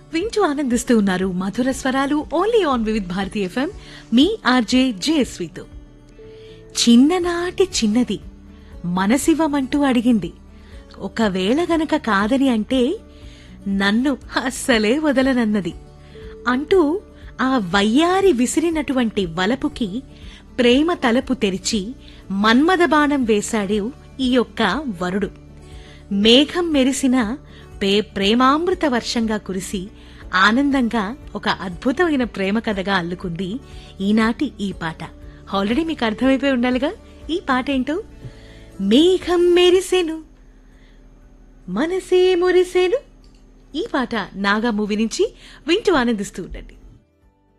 వింటూ ఆనందిస్తూ ఉన్నారు మధుర స్వరాలు only on Vividh Bharati FM మీ ఆర్జే జేఎస్వితో చిన్ననాటి చిన్నది మనసివ్వమంటూ అడిగింది ఒకవేళ గనక కాదని అంటే నన్ను అస్సలే వదలనన్నది అంటూ ఆ వయ్యారి విసిరినటువంటి వలపుకి ప్రేమ తలుపు తెరిచి మన్మథ బాణం వేశాడు ఈ యొక్క వరుడు మేఘం మెరిసిన పే ప్రేమామృత వర్షంగా కురిసి ఆనందంగా ఒక అద్భుతమైన ప్రేమ కథగా అల్లుకుంది ఈనాటి ఈ పాట ఆల్రెడీ మీకు అర్థమైపోయి ఉండాలిగా ఈ పాట ఏంటో మేఘం మెరిసెను మనసే మురిసెను ఈ పాట నాగా మూవీ నుంచి వింటూ ఆనందిస్తూ ఉండండి